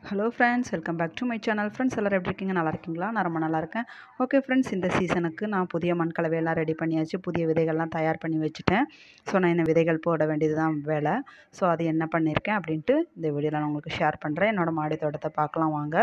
hello friends welcome back to my channel friends எல்லோரும் எப்படி இருக்கீங்க நல்லா இருக்கீங்களா நான் ரொம்ப நல்லா இருக்கேன் ஓகே ஃப்ரெண்ட்ஸ் இந்த சீசனுக்கு நான் புதிய மண்கலவையெல்லாம் ரெடி பண்ணியாச்சு புதிய விதைகள்லாம் தயார் பண்ணி வச்சுட்டேன் ஸோ நான் இந்த விதைகள் போட வேண்டியது தான் வேலை ஸோ அது என்ன பண்ணியிருக்கேன் அப்படின்ட்டு இந்த வீடியோவில் நான் உங்களுக்கு ஷேர் பண்ணுறேன் என்னோடய மாடி தோட்டத்தை பார்க்கலாம் வாங்க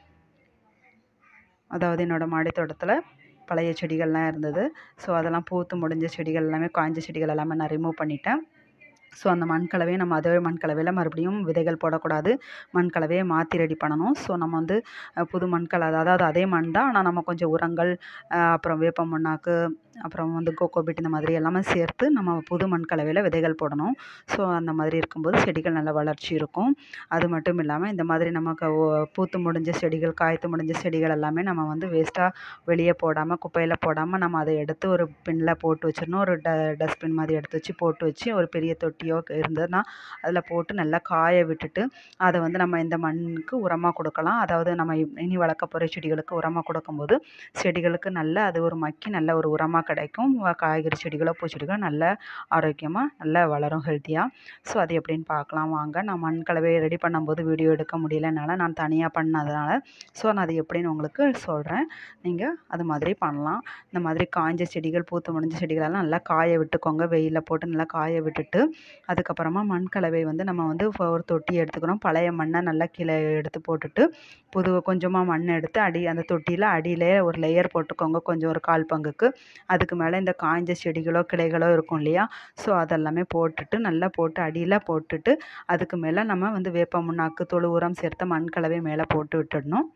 அதாவது என்னோடய மாடி தோட்டத்தில் பழைய செடிகள்லாம் இருந்தது ஸோ அதெல்லாம் பூத்து முடிஞ்ச செடிகள் எல்லாமே காய்ஞ்ச செடிகள் எல்லாமே நான் ரிமூவ் பண்ணிட்டேன் ஸோ அந்த மண்கலவையை நம்ம அதே மண்கலவையில் மறுபடியும் விதைகள் போடக்கூடாது மண்கலவையை மாற்றி ரெடி பண்ணணும் ஸோ நம்ம வந்து அஹ், புது மண்கல அதாவது அதே மண் தான் ஆனால் நம்ம கொஞ்சம் உரங்கள் அஹ், அப்புறம் வேப்ப மண்ணாக்கு அப்புறம் வந்து கோகோபிட் இந்த மாதிரி எல்லாமே சேர்த்து நம்ம புது மண்கலவையில் விதைகள் போடணும் ஸோ அந்த மாதிரி இருக்கும்போது செடிகள் நல்ல வளர்ச்சி இருக்கும் அது மட்டும் இல்லாமல் இந்த மாதிரி நமக்கு ஒ- பூத்து முடிஞ்ச செடிகள் காய்த்து முடிஞ்ச செடிகள் எல்லாமே நம்ம வந்து வேஸ்ட்டாக வெளியே போடாமல் குப்பையில் போடாமல் நம்ம அதை எடுத்து ஒரு பின்னில் போட்டு வச்சிடணும் ஒரு ட டஸ்ட்பின் மாதிரி எடுத்து வச்சு போட்டு வச்சு ஒரு பெரிய தொட்டியோ இருந்ததுன்னா அதில் போட்டு நல்லா காய விட்டுட்டு அதை வந்து நம்ம இந்த மண்ணுக்கு உரமாக கொடுக்கலாம் அதாவது நம்ம இ- இனி வளர்க்க போகிற செடிகளுக்கு உரமாக கொடுக்கும்போது செடிகளுக்கு நல்ல அது ஒரு மக்கி நல்ல ஒரு உரமாக கிடைக்கும் வ- காய்கறி செடிகளோ பூச்செடிகளோ நல்ல ஆரோக்கியமாக நல்லா வளரும் ஹெல்த்தியாக ஸோ அது எப்படின்னு பார்க்கலாம் வாங்க நான் மண் கலவையை ரெடி பண்ணும்போது வீடியோ எடுக்க முடியலனால நான் தனியாக பண்ணதுனால ஸோ நான் அது எப்படின்னு உங்களுக்கு சொல்கிறேன் நீங்கள் அது மாதிரி பண்ணலாம் இந்த மாதிரி காய்ஞ்ச செடிகள் பூத்து முடிஞ்ச செடிகளெல்லாம் நல்லா காய விட்டுக்கோங்க வெயிலில் போட்டு நல்லா காய விட்டுட்டு அதுக்கப்புறமா மண் கலவை வந்து நம்ம வந்து இப்போ ஒரு தொட்டி எடுத்துக்கணும் பழைய மண்ணை நல்லா கீழே எடுத்து போட்டுட்டு புது கொஞ்சமாக மண் எடுத்து அடி அந்த தொட்டியில் அடியிலே ஒரு லேயர் போட்டுக்கோங்க கொஞ்சம் ஒரு கால் பங்குக்கு அதுக்கு மேலே இந்த காய்ஞ்ச செடிகளோ கிளைகளோ இருக்கும் இல்லையா ஸோ அதெல்லாமே போட்டுட்டு நல்லா போட்டு அடியில் போட்டுட்டு அதுக்கு மேலே நம்ம வந்து வேப்ப முன்னாக்கு தொழு உரம் சேர்த்த மண் கலவை மேலே போட்டு விட்டுடணும்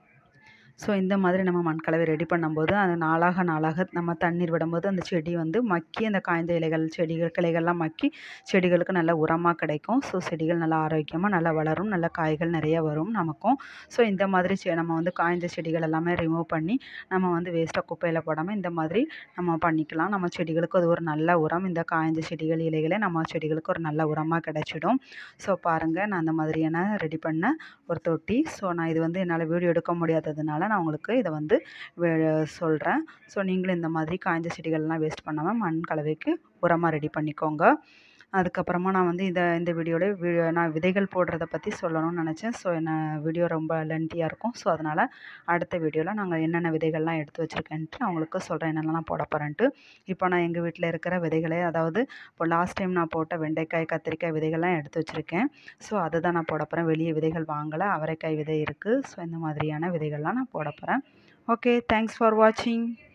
ஸோ இந்த மாதிரி நம்ம மண்கலவை ரெடி பண்ணும்போது அது நாளாக நாளாக நம்ம தண்ணீர் விடும்போது அந்த செடி வந்து மக்கி அந்த காய்ந்த இலைகள் செடிகள் கிளைகள்லாம் மக்கி செடிகளுக்கு நல்ல உரமாக கிடைக்கும் ஸோ செடிகள் நல்லா ஆரோக்கியமாக நல்லா வளரும் நல்ல காய்கள் நிறைய வரும் நமக்கும் ஸோ இந்த மாதிரி செ- நம்ம வந்து காய்ந்த செடிகள் எல்லாமே ரிமூவ் பண்ணி நம்ம வந்து வேஸ்ட்டாக குப்பையில் போடாமல் இந்த மாதிரி நம்ம பண்ணிக்கலாம் நம்ம செடிகளுக்கு அது ஒரு நல்ல உரம் இந்த காய்ந்த செடிகள் இலைகளே நம்ம செடிகளுக்கு ஒரு நல்ல உரமாக கிடைச்சிடும் ஸோ பாருங்கள் நான் அந்த மாதிரியான ரெடி பண்ண ஒரு தொட்டி ஸோ நான் இது வந்து என்னால் வீடியோ எடுக்க முடியாததுனால நான் உங்களுக்கு இதை வந்து சொல்கிறேன் ஸோ நீங்களும் இந்த மாதிரி காய்ஞ்ச செடிகள்லாம் வேஸ்ட் பண்ணாமல் மண் கலவைக்கு உரமாக ரெடி பண்ணிக்கோங்க அதுக்கப்புறமா நான் வந்து இதை இந்த வீடியோட நான் விதைகள் போடுறத பற்றி சொல்லணும்னு நினச்சேன் ஸோ என்ன வீடியோ ரொம்ப லென்த்தியாக இருக்கும் ஸோ அதனால் அடுத்த வீடியோவில் நாங்கள் என்னென்ன விதைகள்லாம் எடுத்து வச்சுருக்கேன்ட்டு நான் உங்களுக்கு சொல்கிறேன் என்னென்னலாம் போட போகிறேன்ட்டு இப்போ நான் எங்கள் வீட்டில் இருக்கிற விதைகளே அதாவது இப்போ லாஸ்ட் டைம் நான் போட்ட வெண்டைக்காய் கத்திரிக்காய் விதைகள்லாம் எடுத்து வச்சுருக்கேன் ஸோ அதை தான் நான் போட போகிறேன் வெளியே விதைகள் வாங்கலை அவரைக்காய் விதை இருக்குது ஸோ இந்த மாதிரியான விதைகள்லாம் நான் போட போகிறேன் ஓகே தேங்க்ஸ் ஃபார் வாட்சிங்